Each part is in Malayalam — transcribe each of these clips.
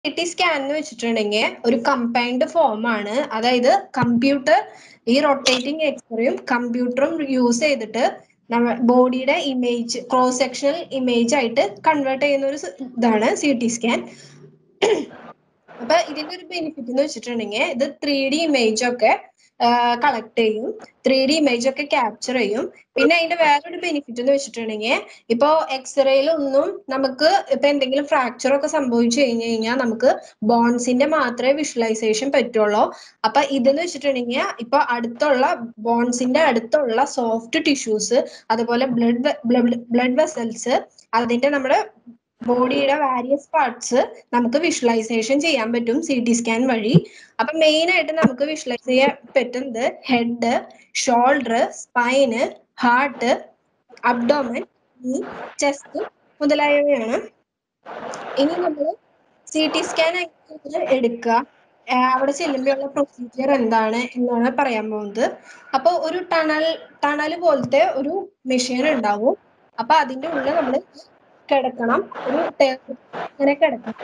ടി സ്കാൻ എന്ന് വെച്ചിട്ടുണ്ടെങ്കിൽ ഒരു കമ്പൈൻഡ് ഫോം ആണ് അതായത് കമ്പ്യൂട്ടർ ഈ റൊട്ടേറ്റിംഗ് എക്സ്റേയും കമ്പ്യൂട്ടറും യൂസ് ചെയ്തിട്ട് നമ്മ ബോഡിയുടെ ഇമേജ് ക്രോസ് സെക്ഷണൽ ഇമേജ് ആയിട്ട് കൺവേർട്ട് ചെയ്യുന്ന ഒരു സ് ഇതാണ് സി ടി സ്കാൻ അപ്പൊ ഇതിന്റെ ഒരു ബെനിഫിറ്റ് എന്ന് വെച്ചിട്ടുണ്ടെങ്കിൽ ഇത് ത്രീ ഡി ഇമേജ് ഒക്കെ കളക്ട് ചെയ്യും ത്രീ ഡി ഇമേജ് ഒക്കെ ക്യാപ്ചർ ചെയ്യും പിന്നെ അതിന്റെ വേറൊരു ബെനിഫിറ്റ് എന്ന് വെച്ചിട്ടുണ്ടെങ്കിൽ ഇപ്പോ എക്സ്റേയിലൊന്നും നമുക്ക് ഇപ്പൊ എന്തെങ്കിലും ഫ്രാക്ചർ ഒക്കെ സംഭവിച്ചു കഴിഞ്ഞു കഴിഞ്ഞാൽ നമുക്ക് ബോൺസിന്റെ മാത്രമേ വിഷ്വലൈസേഷൻ പറ്റുള്ളൂ അപ്പൊ ഇതെന്ന് വെച്ചിട്ടുണ്ടെങ്കിൽ ഇപ്പൊ അടുത്തുള്ള ബോൺസിന്റെ അടുത്തുള്ള സോഫ്റ്റ് ടിഷ്യൂസ് അതുപോലെ ബ്ലഡ് ബ്ലഡ് വെസൽസ് അതിന്റെ നമ്മുടെ ബോഡിയുടെ വാരിയസ് പാർട്സ് നമുക്ക് വിഷ്വലൈസേഷൻ ചെയ്യാൻ പറ്റും സി ടി സ്കാൻ വഴി അപ്പൊ മെയിൻ ആയിട്ട് നമുക്ക് വിഷ്വലൈസ് ചെയ്യാൻ പറ്റുന്നത് ഹെഡ് ഷോൾഡർ സ്പൈന് ഹാർട്ട് അബ്ഡോമൻ ചെസ്റ്റ് മുതലായവയാണ് ഇനി നമ്മൾ സി ടി സ്കാൻ എടുക്കുക അവിടെ ചെല്ലുമ്പോഴുള്ള പ്രൊസീജിയർ എന്താണ് എന്നാണ് പറയാൻ പോകുന്നത് അപ്പൊ ഒരു ടണൽ ടണൽ പോലത്തെ ഒരു മെഷീൻ ഉണ്ടാവും അപ്പൊ അതിന്റെ ഉള്ളിൽ നമ്മൾ കിടക്കണം ഒരു ഇങ്ങനെ കിടക്കണം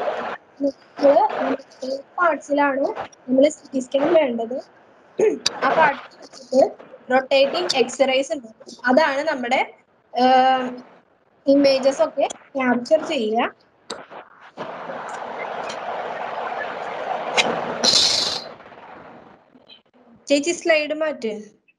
പാർട്സിലാണ് നമ്മൾ സി ടി സ്കാൻ വേണ്ടത് ആ പാർട്സ് വെച്ചിട്ട് റൊട്ടേറ്റിംഗ് എക്സ്റേസ് ഉണ്ട് അതാണ് നമ്മുടെ ഇമേജസ് ഒക്കെ ക്യാപ്ചർ ചെയ്യുക ചേച്ചി സ്ലൈഡ് മാറ്റ്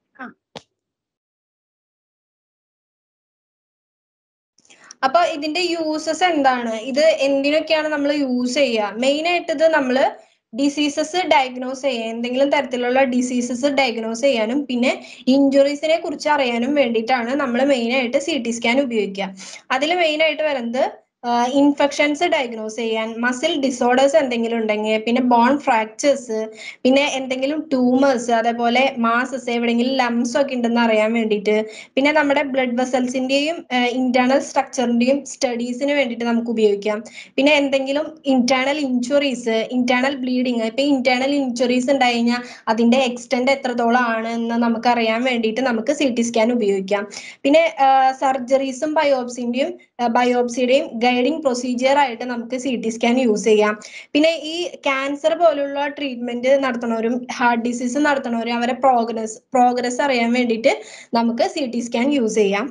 അപ്പൊ ഇതിന്റെ യൂസസ് എന്താണ് ഇത് എന്തിനൊക്കെയാണ് നമ്മൾ യൂസ് ചെയ്യുക മെയിൻ ആയിട്ട് ഇത് നമ്മൾ ഡിസീസസ് ഡയഗ്നോസ് ചെയ്യാൻ എന്തെങ്കിലും തരത്തിലുള്ള ഡിസീസസ് ഡയഗ്നോസ് ചെയ്യാനും പിന്നെ ഇഞ്ചുറീസിനെ കുറിച്ച് അറിയാനും വേണ്ടിയിട്ടാണ് നമ്മൾ മെയിൻ ആയിട്ട് സി ടി സ്കാൻ ഉപയോഗിക്കുക അതിൽ മെയിൻ ആയിട്ട് വരുന്നത് ഇൻഫെക്ഷൻസ് ഡയഗ്നോസ് ചെയ്യാൻ മസിൽ ഡിസോർഡേഴ്സ് എന്തെങ്കിലും ഉണ്ടെങ്കിൽ പിന്നെ ബോൺ ഫ്രാക്ചേഴ്സ് പിന്നെ എന്തെങ്കിലും ട്യൂമേഴ്സ് അതേപോലെ മാസസ് എവിടെയെങ്കിലും ലംസ് ഒക്കെ ഉണ്ടെന്ന് അറിയാൻ വേണ്ടിയിട്ട് പിന്നെ നമ്മുടെ ബ്ലഡ് വെസൽസിന്റെയും ഇന്റേണൽ സ്ട്രക്ചറിന്റെയും സ്റ്റഡീസിന് വേണ്ടിയിട്ട് നമുക്ക് ഉപയോഗിക്കാം പിന്നെ എന്തെങ്കിലും ഇന്റേണൽ ഇഞ്ചുറീസ് ഇന്റേണൽ ബ്ലീഡിങ് ഇപ്പൊ ഇന്റേണൽ ഇഞ്ചുറീസ് ഉണ്ടായി കഴിഞ്ഞാൽ അതിന്റെ എക്സ്റ്റെൻഡ് എത്രത്തോളം ആണ് എന്ന് നമുക്ക് അറിയാൻ വേണ്ടിയിട്ട് നമുക്ക് സി ടി സ്കാൻ ഉപയോഗിക്കാം പിന്നെ സർജറീസും ബയോപ്സിന്റെയും ബയോപ്സിയുടെയും ഗൈഡിങ് പ്രൊസീജിയർ ആയിട്ട് നമുക്ക് സി ടി സ്കാൻ യൂസ് ചെയ്യാം പിന്നെ ഈ ക്യാൻസർ പോലുള്ള ട്രീറ്റ്മെന്റ് നടത്തുന്നവരും ഹാർട്ട് ഡിസീസ് നടത്തുന്നവരും അവരെ പ്രോഗ്രസ് പ്രോഗ്രസ് അറിയാൻ വേണ്ടിയിട്ട് നമുക്ക് സി ടി സ്കാൻ യൂസ് ചെയ്യാം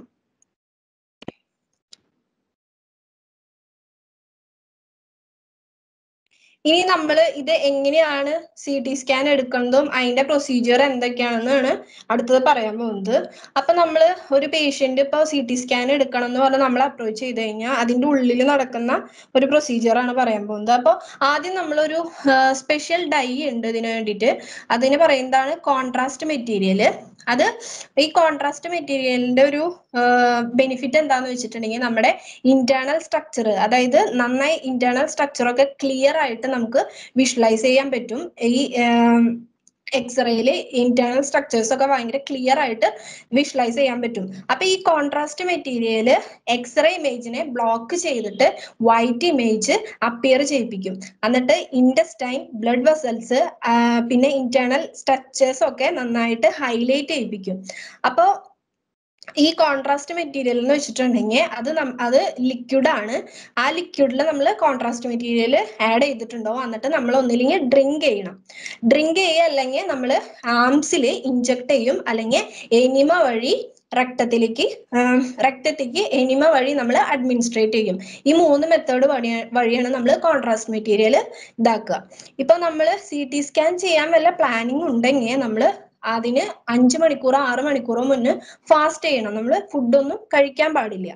ഇനി നമ്മൾ ഇത് എങ്ങനെയാണ് സി ടി സ്കാൻ എടുക്കുന്നതും അതിന്റെ പ്രൊസീജിയർ എന്തൊക്കെയാണെന്നാണ് അടുത്തത് പറയാൻ പോകുന്നത് അപ്പൊ നമ്മൾ ഒരു പേഷ്യന്റ് ഇപ്പോൾ സി ടി സ്കാൻ എടുക്കണം എന്ന് പറഞ്ഞ് നമ്മൾ അപ്രോച്ച് ചെയ്ത് കഴിഞ്ഞാൽ അതിന്റെ ഉള്ളിൽ നടക്കുന്ന ഒരു പ്രൊസീജിയർ ആണ് പറയാൻ പോകുന്നത് അപ്പോൾ ആദ്യം നമ്മളൊരു സ്പെഷ്യൽ ഡൈ ഉണ്ട് ഇതിന് വേണ്ടിയിട്ട് അതിന് പറയുന്നതാണ് കോൺട്രാസ്റ്റ് മെറ്റീരിയൽ അത് ഈ കോൺട്രാസ്റ്റ് മെറ്റീരിയലിന്റെ ഒരു ബെനിഫിറ്റ് എന്താന്ന് വെച്ചിട്ടുണ്ടെങ്കിൽ നമ്മുടെ ഇന്റേണൽ സ്ട്രക്ചർ അതായത് നന്നായി ഇന്റേണൽ സ്ട്രക്ചർ ഒക്കെ ക്ലിയർ ആയിട്ട് നമുക്ക് വിഷ്വലൈസ് ചെയ്യാൻ പറ്റും ഈ എക്സ്റേയില് ഇന്റേണൽ സ്ട്രക്ചേഴ്സ് ഒക്കെ ഭയങ്കര ക്ലിയർ ആയിട്ട് വിഷ്വലൈസ് ചെയ്യാൻ പറ്റും അപ്പൊ ഈ കോൺട്രാസ്റ്റ് മെറ്റീരിയല് എക്സ്റേ ഇമേജിനെ ബ്ലോക്ക് ചെയ്തിട്ട് വൈറ്റ് ഇമേജ് അപ്പിയർ ചെയ്യിപ്പിക്കും എന്നിട്ട് ഇൻഡസ്റ്റൈൻ ബ്ലഡ് വെസൽസ് പിന്നെ ഇന്റേണൽ സ്ട്രക്ചേഴ്സ് ഒക്കെ നന്നായിട്ട് ഹൈലൈറ്റ് ചെയ്യിപ്പിക്കും അപ്പോൾ ഈ കോൺട്രാസ്റ്റ് മെറ്റീരിയൽ എന്ന് വെച്ചിട്ടുണ്ടെങ്കിൽ അത് അത് ലിക്വിഡ് ആണ് ആ ലിക്വിഡിൽ നമ്മൾ കോൺട്രാസ്റ്റ് മെറ്റീരിയൽ ആഡ് ചെയ്തിട്ടുണ്ടോ എന്നിട്ട് നമ്മൾ ഒന്നില്ലെങ്കിൽ ഡ്രിങ്ക് ചെയ്യണം ഡ്രിങ്ക് ചെയ്യുക അല്ലെങ്കിൽ നമ്മൾ ആംസിൽ ഇഞ്ചക്ട് ചെയ്യും അല്ലെങ്കിൽ എനിമ വഴി രക്തത്തിലേക്ക് രക്തത്തിലേക്ക് എനിമ വഴി നമ്മൾ അഡ്മിനിസ്ട്രേറ്റ് ചെയ്യും ഈ മൂന്ന് മെത്തേഡ് വഴി വഴിയാണ് നമ്മൾ കോൺട്രാസ്റ്റ് മെറ്റീരിയൽ ഇതാക്കുക ഇപ്പൊ നമ്മൾ സി ടി സ്കാൻ ചെയ്യാൻ വല്ല പ്ലാനിങ് ഉണ്ടെങ്കിൽ നമ്മൾ അതിന് അഞ്ച് മണിക്കൂറോ ആറ് മണിക്കൂറോ മുന്നേ ഫാസ്റ്റ് ചെയ്യണം നമ്മൾ ഫുഡൊന്നും കഴിക്കാൻ പാടില്ല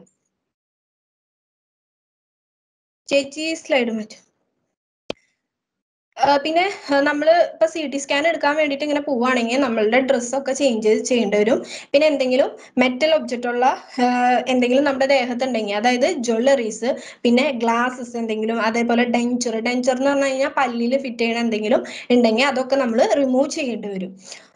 ചേച്ചി സ്ലൈഡ് മാറ്റും പിന്നെ നമ്മൾ ഇപ്പൊ സി ടി സ്കാൻ എടുക്കാൻ വേണ്ടിയിട്ട് ഇങ്ങനെ പോവുകയാണെങ്കിൽ നമ്മളുടെ ഡ്രസ്സൊക്കെ ചേഞ്ച് ചെയ്യേണ്ടി വരും പിന്നെ എന്തെങ്കിലും മെറ്റൽ ഒബ്ജക്റ്റ് ഉള്ള എന്തെങ്കിലും നമ്മുടെ ദേഹത്ത് ഉണ്ടെങ്കിൽ അതായത് ജ്വല്ലറീസ് പിന്നെ ഗ്ലാസസ് എന്തെങ്കിലും അതേപോലെ ഡെഞ്ചർ ഡെഞ്ചർ എന്ന് പറഞ്ഞു കഴിഞ്ഞാൽ പല്ലിൽ ഫിറ്റ് ചെയ്യണ എന്തെങ്കിലും ഉണ്ടെങ്കിൽ അതൊക്കെ നമ്മൾ റിമൂവ് ചെയ്യേണ്ടി വരും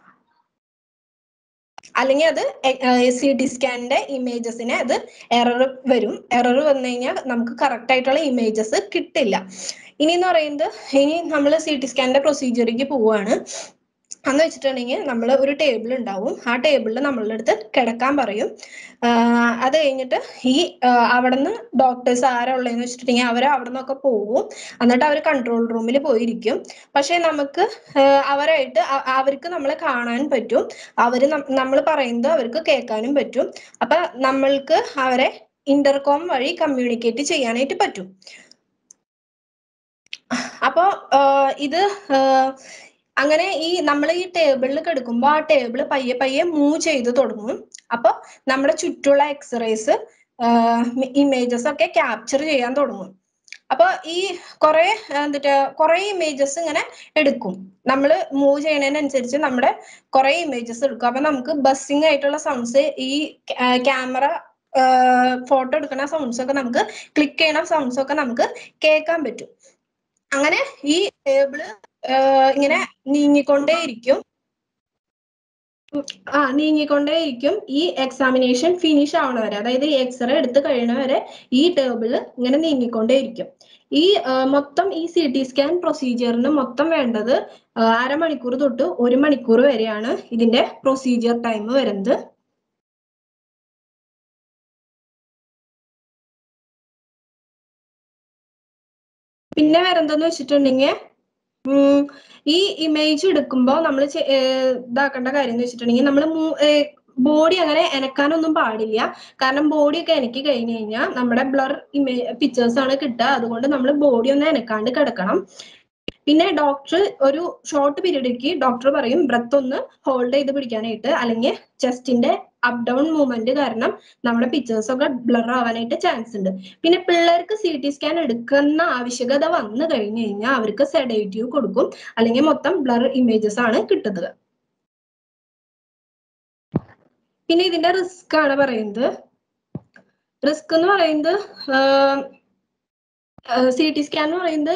അല്ലെങ്കിൽ അത് സി ടി സ്കാനിന്റെ ഇമേജസിന് അത് എറർ വരും എറർ വന്നു കഴിഞ്ഞാൽ നമുക്ക് കറക്റ്റ് ആയിട്ടുള്ള ഇമേജസ് കിട്ടില്ല ഇനി എന്ന് പറയുന്നത് ഇനി നമ്മൾ സി ടി സ്കാനിന്റെ പ്രൊസീജിയറിലേക്ക് പോവുകയാണ് എന്ന് വെച്ചിട്ടുണ്ടെങ്കിൽ നമ്മൾ ഒരു ടേബിൾ ഉണ്ടാവും ആ ടേബിളിൽ നമ്മളുടെ അടുത്ത് കിടക്കാൻ പറയും ആഹ് അത് കഴിഞ്ഞിട്ട് ഈ അവിടെ നിന്ന് ഡോക്ടേഴ്സ് ആരാ ഉള്ളതെന്ന് വെച്ചിട്ടുണ്ടെങ്കിൽ അവർ അവിടെ നിന്നൊക്കെ പോകും എന്നിട്ട് അവർ കൺട്രോൾ റൂമിൽ പോയിരിക്കും പക്ഷെ നമുക്ക് ആഹ് അവരായിട്ട് അ- അവർക്ക് നമ്മളെ കാണാൻ പറ്റും അവർ നമ്മൾ പറയുന്നത് അവർക്ക് കേൾക്കാനും പറ്റും അപ്പൊ നമ്മൾക്ക് അവരെ ഇന്റർകോം വഴി കമ്മ്യൂണിക്കേറ്റ് ചെയ്യാനായിട്ട് പറ്റും അപ്പോ ആഹ് ഇത് ആഹ് അങ്ങനെ ഈ നമ്മൾ ഈ ടേബിളിൽ കിടക്കുമ്പോൾ ആ ടേബിൾ പയ്യെ പയ്യെ മൂവ് ചെയ്ത് തുടങ്ങും അപ്പൊ നമ്മുടെ ചുറ്റുള്ള എക്സ്റേസ് ഇമേജസ് ഒക്കെ ക്യാപ്ചർ ചെയ്യാൻ തുടങ്ങും അപ്പൊ ഈ കുറെ എന്നിട്ട് കുറെ ഇമേജസ് ഇങ്ങനെ എടുക്കും നമ്മൾ മൂവ് ചെയ്യുന്നതിനനുസരിച്ച് നമ്മുടെ കുറെ ഇമേജസ് എടുക്കും അപ്പൊ നമുക്ക് ബസ്സിങ് ആയിട്ടുള്ള സൗണ്ട്സ് ഈ ക്യാമറ ഫോട്ടോ എടുക്കുന്ന സൗണ്ട്സ് ഒക്കെ നമുക്ക് ക്ലിക്ക് ചെയ്യണ സൗണ്ട്സ് ഒക്കെ നമുക്ക് കേൾക്കാൻ പറ്റും അങ്ങനെ ഈ ടേബിള് ഇങ്ങനെ നീങ്ങിക്കൊണ്ടേയിരിക്കും ഉം, ആ നീങ്ങിക്കൊണ്ടേയിരിക്കും ഈ എക്സാമിനേഷൻ ഫിനിഷ് ആവണ വരെ അതായത് ഈ എക്സ്റേ എടുത്ത് കഴിയണ വരെ ഈ ടേബിള് ഇങ്ങനെ നീങ്ങിക്കൊണ്ടേയിരിക്കും ഈ ആ, മൊത്തം ഈ സി ടി സ്കാൻ പ്രൊസീജിയറിന് മൊത്തം വേണ്ടത് ആ, അരമണിക്കൂർ തൊട്ട് ഒരു മണിക്കൂർ വരെയാണ് ഇതിന്റെ പ്രൊസീജിയർ ടൈം വരുന്നത് പിന്നെ വേറെന്താന്ന് വെച്ചിട്ടുണ്ടെങ്കിൽ ഉം, ഈ ഇമേജ് എടുക്കുമ്പോൾ നമ്മൾ ഇതാക്കേണ്ട കാര്യം എന്ന് വെച്ചിട്ടുണ്ടെങ്കിൽ നമ്മൾ ബോഡി അങ്ങനെ എനക്കാനൊന്നും പാടില്ല കാരണം ബോഡി ഒക്കെ എനക്കി കഴിഞ്ഞു കഴിഞ്ഞാൽ നമ്മുടെ ബ്ലർ ഇമേ പിക്ചേഴ്സ് ആണ് കിട്ടുക അതുകൊണ്ട് നമ്മൾ ബോഡി ഒന്ന് എനക്കാണ്ട് കിടക്കണം പിന്നെ ഡോക്ടർ ഒരു ഷോർട്ട് പീരീഡിലേക്ക് ഡോക്ടർ പറയും ബ്രത്ത് ഒന്ന് ഹോൾഡ് ചെയ്ത് പിടിക്കാനായിട്ട് അല്ലെങ്കിൽ ചെസ്റ്റിന്റെ അപ് ഡൗൺ മൂവ്മെന്റ് കാരണം നമ്മുടെ പിക്ചേഴ്സ് ഒക്കെ ബ്ലർ ആവാനായിട്ട് ചാൻസ് ഉണ്ട് പിന്നെ പിള്ളേർക്ക് സി ടി സ്കാൻ എടുക്കുന്ന ആവശ്യകത വന്നു കഴിഞ്ഞു കഴിഞ്ഞാൽ അവർക്ക് സെഡേറ്റീവ് കൊടുക്കും അല്ലെങ്കിൽ മൊത്തം ബ്ലർ ഇമേജസ് ആണ് കിട്ടുന്നത് പിന്നെ ഇതിന്റെ റിസ്ക് ആണ് പറയുന്നത് റിസ്ക് എന്ന് പറയുന്നത് സി ടി സ്കാൻ എന്ന് പറയുന്നത്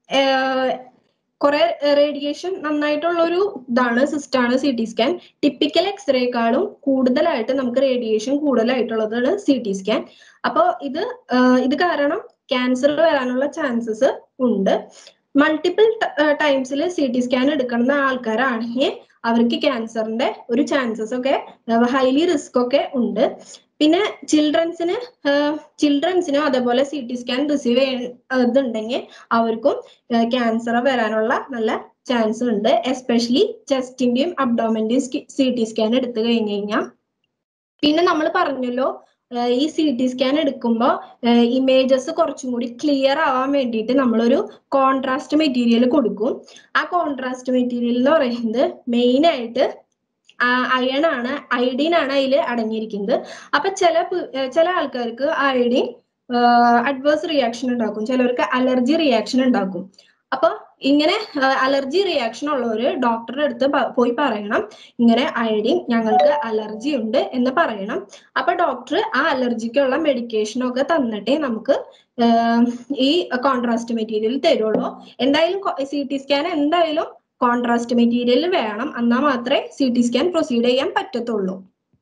കുറെ റേഡിയേഷൻ നന്നായിട്ടുള്ള ഒരു ഇതാണ് സിസ്റ്റാണ് സി ടി സ്കാൻ ടിപ്പിക്കൽ എക്സ്റേക്കാളും കൂടുതലായിട്ട് നമുക്ക് റേഡിയേഷൻ കൂടുതലായിട്ടുള്ളതാണ് സി ടി സ്കാൻ അപ്പോൾ ഇത് ആഹ് ഇത് കാരണം ക്യാൻസർ വരാനുള്ള ചാൻസസ് ഉണ്ട് മൾട്ടിപ്പിൾ ടൈംസിൽ സി ടി സ്കാൻ എടുക്കുന്ന ആൾക്കാരാണെങ്കിൽ അവർക്ക് ക്യാൻസറിന്റെ ഒരു ചാൻസസ് ഒക്കെ ഹൈലി റിസ്ക് ഒക്കെ ഉണ്ട് പിന്നെ ചിൽഡ്രൻസിന് ചിൽഡ്രൻസിനും അതേപോലെ സി ടി സ്കാൻ റിസീവ് ഇതുണ്ടെങ്കിൽ അവർക്കും ക്യാൻസർ വരാനുള്ള നല്ല ചാൻസ് ഉണ്ട് എസ്പെഷ്യലി ചെസ്റ്റിന്റെയും അബ്ഡോമന്റെയും സി ടി സ്കാൻ എടുത്തു കഴിഞ്ഞു കഴിഞ്ഞാൽ പിന്നെ നമ്മൾ പറഞ്ഞല്ലോ ആഹ് ഈ സി ടി സ്കാൻ എടുക്കുമ്പോൾ ഇമേജസ് കുറച്ചും കൂടി ക്ലിയർ ആവാൻ വേണ്ടിയിട്ട് നമ്മളൊരു കോൺട്രാസ്റ്റ് മെറ്റീരിയൽ കൊടുക്കും ആ കോൺട്രാസ്റ്റ് മെറ്റീരിയൽ എന്ന് പറയുന്നത് മെയിൻ ആയിട്ട് അയൺ ആണ് അയഡീൻ ആണ് അതിൽ അടങ്ങിയിരിക്കുന്നത് അപ്പൊ ചില പ്- ഏർ ചില ആൾക്കാർക്ക് അയഡീൻ അഡ്വേഴ്സ് റിയാക്ഷൻ ഉണ്ടാക്കും ചിലർക്ക് അലർജി റിയാക്ഷൻ ഉണ്ടാക്കും അപ്പൊ ഇങ്ങനെ അലർജി റിയാക്ഷൻ ഉള്ളവര് ഡോക്ടറുടെ അടുത്ത് പ- പോയി പറയണം ഇങ്ങനെ അയഡിൻ ഞങ്ങൾക്ക് അലർജി ഉണ്ട് എന്ന് പറയണം അപ്പൊ ഡോക്ടർ ആ അലർജിക്കുള്ള മെഡിക്കേഷൻ ഒക്കെ തന്നിട്ടേ നമുക്ക് ആഹ് ഈ കോൺട്രാസ്റ്റ് മെറ്റീരിയൽ തരുള്ളൂ എന്തായാലും സി ടി സ്കാൻ എന്തായാലും കോൺട്രാസ്റ്റ് മെറ്റീരിയൽ വേണം എന്നാൽ മാത്രമേ സി ടി സ്കാൻ പ്രൊസീഡ് ചെയ്യാൻ പറ്റത്തുള്ളൂ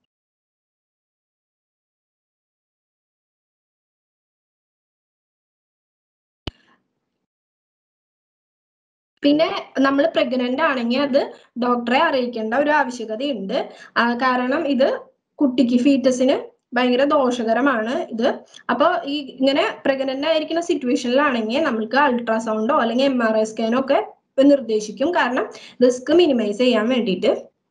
പിന്നെ നമ്മൾ പ്രഗ്നന്റ് ആണെങ്കിൽ അത് ഡോക്ടറെ അറിയിക്കേണ്ട ഒരു ആവശ്യകതയുണ്ട് ആ, കാരണം ഇത് കുട്ടിക്ക് ഫീറ്റസിന് ഭയങ്കര ദോഷകരമാണ് ഇത് അപ്പോൾ ഈ ഇങ്ങനെ പ്രഗ്നന്റ് ആയിരിക്കുന്ന സിറ്റുവേഷനിലാണെങ്കിൽ നമുക്ക് അൾട്രാസൗണ്ടോ അല്ലെങ്കിൽ എം ആർ ഐ സ്കാനോ ഒക്കെ നിർദ്ദേശിക്കും കാരണം റിസ്ക് മിനിമൈസ് ചെയ്യാൻ വേണ്ടിയിട്ട്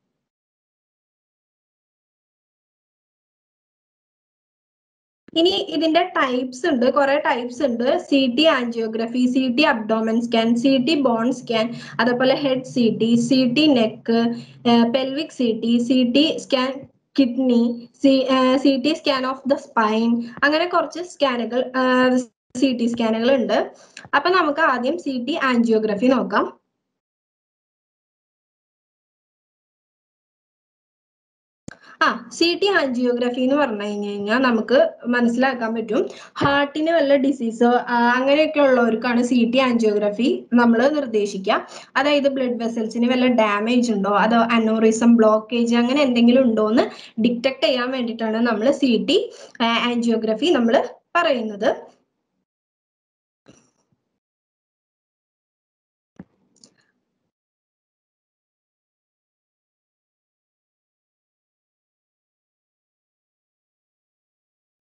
ഇനി ഇതിന്റെ ടൈപ്സ് ഉണ്ട് കുറെ ടൈപ്സ് ഉണ്ട് C T angiography C T abdomen scan C T bone scan അതേപോലെ head C T C T neck pelvic C T C T scan kidney C C T scan of the spine അങ്ങനെ കുറച്ച് സ്കാനുകൾ സി ടി സ്കാനുകൾ ഉണ്ട് അപ്പൊ നമുക്ക് ആദ്യം സി ടി ആൻജിയോഗ്രഫി നോക്കാം ആ സി ടി ആൻജിയോഗ്രഫി എന്ന് പറഞ്ഞു കഴിഞ്ഞു കഴിഞ്ഞാൽ നമുക്ക് മനസ്സിലാക്കാൻ പറ്റും ഹാർട്ടിന് വല്ല ഡിസീസോ അങ്ങനെയൊക്കെ ഉള്ളവർക്കാണ് സി ടി ആൻജിയോഗ്രഫി നമ്മൾ നിർദ്ദേശിക്കുക അതായത് ബ്ലഡ് വെസൽസിന് വല്ല ഡാമേജ് ഉണ്ടോ അതോ അനോറിസം ബ്ലോക്കേജ് അങ്ങനെ എന്തെങ്കിലും ഉണ്ടോ എന്ന് ഡിറ്റക്ട് ചെയ്യാൻ വേണ്ടിയിട്ടാണ് നമ്മൾ സി ടി ആൻജിയോഗ്രഫി നമ്മൾ പറയുന്നത്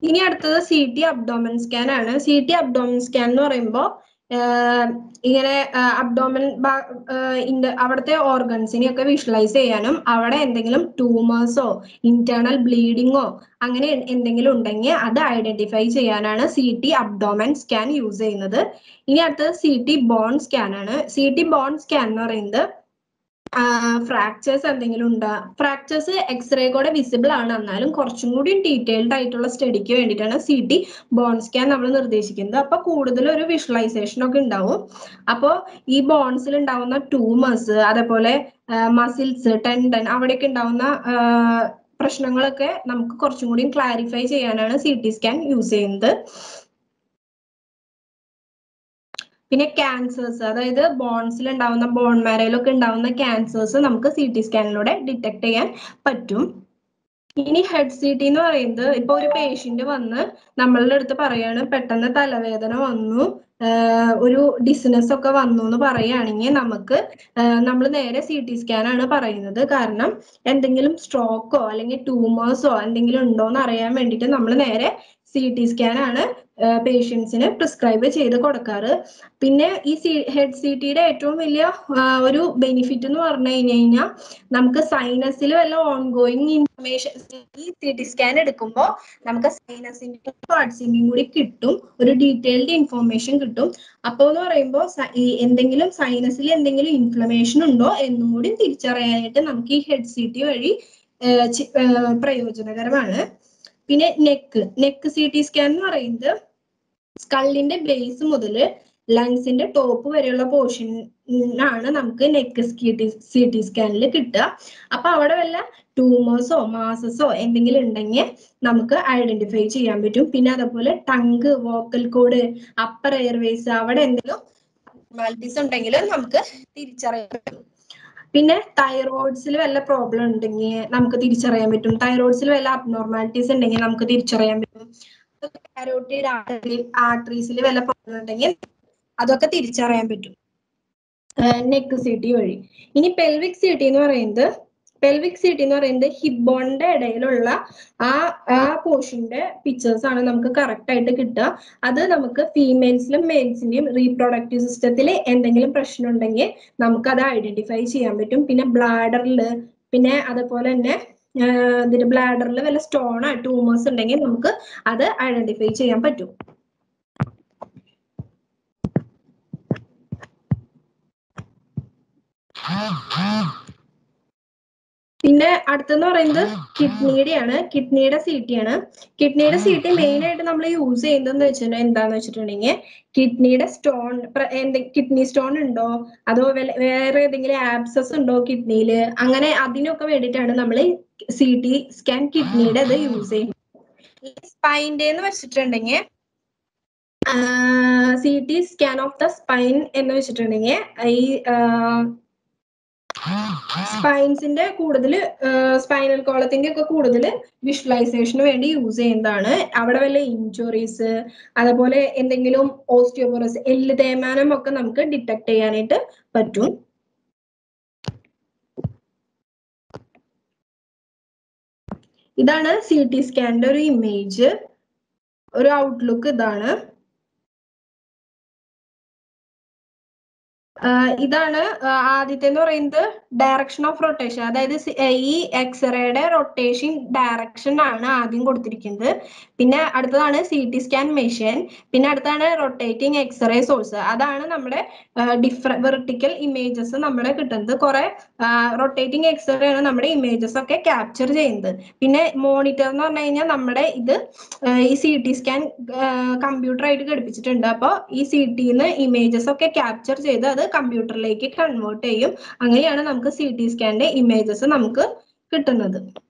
ഇനി അടുത്തത് സി ടി അബ്ഡോമൻ സ്കാൻ ആണ് സി ടി അബ്ഡോമൻ സ്കാൻ എന്ന് പറയുമ്പോൾ ഇങ്ങനെ അബ്ഡോമൻ അവിടുത്തെ ഓർഗൻസിനെ ഒക്കെ വിഷ്വലൈസ് ചെയ്യാനും അവിടെ എന്തെങ്കിലും ട്യൂമേഴ്സോ ഇന്റേണൽ ബ്ലീഡിങ്ങോ അങ്ങനെ എന്തെങ്കിലും ഉണ്ടെങ്കിൽ അത് ഐഡന്റിഫൈ ചെയ്യാനാണ് C T abdomen scan use ചെയ്യുന്നത് ഇനി അടുത്തത് സി ടി ബോൺ സ്കാൻ ആണ് സി ടി ബോൺ സ്കാൻ എന്ന് പറയുന്നത് ഫ്രാക്ചേഴ്സ് എന്തെങ്കിലും ഉണ്ടോ ഫ്രാക്ചേഴ്സ് എക്സ്റേ കൂടെ വിസിബിൾ ആണ് എന്നാലും കുറച്ചും കൂടി ഡീറ്റെയിൽഡ് ആയിട്ടുള്ള സ്റ്റഡിക്ക് വേണ്ടിയിട്ടാണ് സി ടി ബോൺ സ്കാൻ നമ്മൾ നിർദ്ദേശിക്കുന്നത് അപ്പൊ കൂടുതൽ ഒരു വിഷ്വലൈസേഷൻ ഒക്കെ ഉണ്ടാവും അപ്പോൾ ഈ ബോൺസിൽ ഉണ്ടാവുന്ന ട്യൂമേഴ്സ് അതേപോലെ മസിൽസ് ടെൻഡൻ അവിടെയൊക്കെ ഉണ്ടാവുന്ന പ്രശ്നങ്ങളൊക്കെ നമുക്ക് കുറച്ചും കൂടി ക്ലാരിഫൈ ചെയ്യാനാണ് സി ടി സ്കാൻ യൂസ് ചെയ്യുന്നത് പിന്നെ ക്യാൻസേഴ്സ് അതായത് ബോൺസിൽ ഉണ്ടാവുന്ന ബോൺ മാരയിലൊക്കെ ഉണ്ടാവുന്ന ക്യാൻസേഴ്സ് നമുക്ക് സി ടി സ്കാനിലൂടെ ഡിറ്റക്ട് ചെയ്യാൻ പറ്റും ഇനി ഹെഡ് സി ടി എന്ന് പറയുന്നത് ഇപ്പൊ ഒരു പേഷ്യന്റ് വന്ന് നമ്മളുടെ അടുത്ത് പറയാണ് പെട്ടെന്ന് തലവേദന വന്നു ഒരു ഡിസ്നെസ് ഒക്കെ വന്നു എന്ന് പറയുകയാണെങ്കിൽ നമുക്ക് നമ്മൾ നേരെ സി ടി സ്കാൻ ആണ് പറയുന്നത് കാരണം എന്തെങ്കിലും സ്ട്രോക്കോ അല്ലെങ്കിൽ ട്യൂമേഴ്സോ എന്തെങ്കിലും ഉണ്ടോ എന്ന് അറിയാൻ വേണ്ടിയിട്ട് നമ്മൾ നേരെ സി ടി സ്കാൻ ആണ് പേഷ്യൻസിന് പ്രിസ്ക്രൈബ് ചെയ്ത് കൊടുക്കാറ് പിന്നെ ഈ സി ഹെഡ് സി ടിയുടെ ഏറ്റവും വലിയ ഒരു ബെനിഫിറ്റ് എന്ന് പറഞ്ഞു കഴിഞ്ഞു കഴിഞ്ഞാൽ നമുക്ക് സൈനസിൽ വല്ല ഓൺഗോയിങ് ഇൻഫർമേഷൻ ഈ സി ടി സ്കാൻ എടുക്കുമ്പോൾ നമുക്ക് സൈനസിന്റെ പാർട്സിന്റെയും കൂടി കിട്ടും ഒരു ഡീറ്റെയിൽഡ് ഇൻഫർമേഷൻ കിട്ടും അപ്പോൾ എന്ന് പറയുമ്പോൾ ഈ എന്തെങ്കിലും സൈനസിൽ എന്തെങ്കിലും ഇൻഫ്ലമേഷൻ ഉണ്ടോ എന്നും കൂടി തിരിച്ചറിയാനായിട്ട് നമുക്ക് ഈ ഹെഡ് സി ടി വഴി പ്രയോജനകരമാണ് പിന്നെ neck neck C T scan എന്ന് പറയുന്നത് സ്കള്ളിന്റെ ബേസ് മുതൽ ലങ്സിന്റെ ടോപ്പ് വരെയുള്ള പോർഷൻ ആണ് നമുക്ക് നെക്ക് സി ടി സ്കാനിൽ കിട്ടുക അപ്പൊ അവിടെ വല്ല ട്യൂമേഴ്സോ മാസസോ എന്തെങ്കിലും ഉണ്ടെങ്കിൽ നമുക്ക് ഐഡന്റിഫൈ ചെയ്യാൻ പറ്റും പിന്നെ അതുപോലെ tongue vocal cord upper airways അവിടെ എന്തെങ്കിലും മാലിറ്റീസ് ഉണ്ടെങ്കിൽ നമുക്ക് തിരിച്ചറിയാൻ പറ്റും പിന്നെ തൈറോയിഡ്സിൽ വല്ല പ്രോബ്ലം ഉണ്ടെങ്കിൽ നമുക്ക് തിരിച്ചറിയാൻ പറ്റും തൈറോയിഡ്സിൽ വല്ല അബ്നോർമാലിറ്റീസ് ഉണ്ടെങ്കിൽ നമുക്ക് തിരിച്ചറിയാൻ പറ്റും കാരോട്ടീഡ് ആർട്ടറീസിൽ വല്ല പ്രോബ്ലം ഉണ്ടെങ്കിൽ അതൊക്കെ തിരിച്ചറിയാൻ പറ്റും നെക്ക് സി ടി വഴി ഇനി പെൽവിക് സി ടി എന്ന് പറയുന്നത് പെൽവിക് സി ടി എന്ന് പറയുന്നത് ഹിപ്പ് ബോണിന്റെ ഇടയിലുള്ള ആ ആ പോർഷന്റെ പിക്ചേഴ്സ് ആണ് നമുക്ക് കറക്റ്റ് ആയിട്ട് കിട്ടുക അത് നമുക്ക് ഫീമെയിൽസിലും മെയിൽസിന്റെയും റീപ്രൊഡക്റ്റീവ് സിസ്റ്റത്തിൽ എന്തെങ്കിലും പ്രശ്നം ഉണ്ടെങ്കിൽ നമുക്ക് അത് ഐഡന്റിഫൈ ചെയ്യാൻ പറ്റും പിന്നെ ബ്ലാഡറിൽ പിന്നെ അതുപോലെ തന്നെ ഇതിന്റെ ബ്ലാഡറിൽ വല്ല സ്റ്റോണോ ട്യൂമേഴ്സ് ഉണ്ടെങ്കിൽ നമുക്ക് അത് ഐഡന്റിഫൈ ചെയ്യാൻ പറ്റും പിന്നെ അടുത്തെന്ന് പറയുന്നത് കിഡ്നിയുടെ ആണ് കിഡ്നിയുടെ സി ടി ആണ് കിഡ്നിയുടെ സി ടി മെയിൻ ആയിട്ട് നമ്മൾ യൂസ് ചെയ്യുന്നത് വെച്ചിട്ടുണ്ടെങ്കിൽ എന്താന്ന് വെച്ചിട്ടുണ്ടെങ്കിൽ കിഡ്നിയുടെ സ്റ്റോൺ കിഡ്നി സ്റ്റോൺ ഉണ്ടോ അതോ വേറെ ഏതെങ്കിലും ആബ്സസ് ഉണ്ടോ കിഡ്നിയിൽ അങ്ങനെ അതിനൊക്കെ വേണ്ടിയിട്ടാണ് നമ്മൾ സി ടി സ്കാൻ കിഡ്നിയുടെ അത് യൂസ് ചെയ്യുന്നത് സ്പൈൻ്റെ എന്ന് വെച്ചിട്ടുണ്ടെങ്കിൽ C T scan of the spine എന്ന് വെച്ചിട്ടുണ്ടെങ്കിൽ ഈ സ്പൈൻസിന്റെ കൂടുതൽ സ്പൈനൽ കോളത്തിന്റെ ഒക്കെ കൂടുതൽ വിഷ്വലൈസേഷന് വേണ്ടി യൂസ് ചെയ്യുന്നതാണ് അവിടെ വല്ല ഇഞ്ചുറീസ് അതുപോലെ എന്തെങ്കിലും ഓസ്റ്റിയോപോറസ് എല്ല് തേയ്മാനം ഒക്കെ നമുക്ക് ഡിറ്റക്ട് ചെയ്യാനായിട്ട് പറ്റും ഇതാണ് സി ടി സ്കാനിന്റെ ഒരു ഇമേജ് ഒരു ഔട്ട്ലുക്ക് ഇതാണ് ഇതാണ് ആദ്യത്തെ എന്ന് പറയുന്നത് ഡയറക്ഷൻ ഓഫ് റൊട്ടേഷൻ അതായത് ഈ എക്സ്റേയുടെ റൊട്ടേഷൻ ഡയറക്ഷൻ ആണ് ആദ്യം കൊടുത്തിരിക്കുന്നത് പിന്നെ അടുത്തതാണ് സി ടി സ്കാൻ മെഷീൻ പിന്നെ അടുത്താണ് റൊട്ടേറ്റിംഗ് എക്സ്റേ സോഴ്സ് അതാണ് നമ്മുടെ ഡിഫറ വെർട്ടിക്കൽ ഇമേജസ് നമ്മുടെ കിട്ടുന്നത് കുറെ റൊട്ടേറ്റിംഗ് എക്സ്റേ ആണ് നമ്മുടെ ഇമേജസ് ഒക്കെ ക്യാപ്ചർ ചെയ്യുന്നത് പിന്നെ മോണിറ്റർ എന്ന് പറഞ്ഞു കഴിഞ്ഞാൽ നമ്മുടെ ഇത് ഈ സി ടി സ്കാൻ കമ്പ്യൂട്ടർ ആയിട്ട് ഘടിപ്പിച്ചിട്ടുണ്ട് അപ്പോൾ ഈ സി ടിന്ന് ഇമേജസ് ഒക്കെ ക്യാപ്ചർ ചെയ്ത് അത് കമ്പ്യൂട്ടറിലേക്ക് കൺവേർട്ട് ചെയ്യും അങ്ങനെയാണ് നമുക്ക് സി ടി സ്കാനിന്റെ ഇമേജസ് നമുക്ക് കിട്ടുന്നത്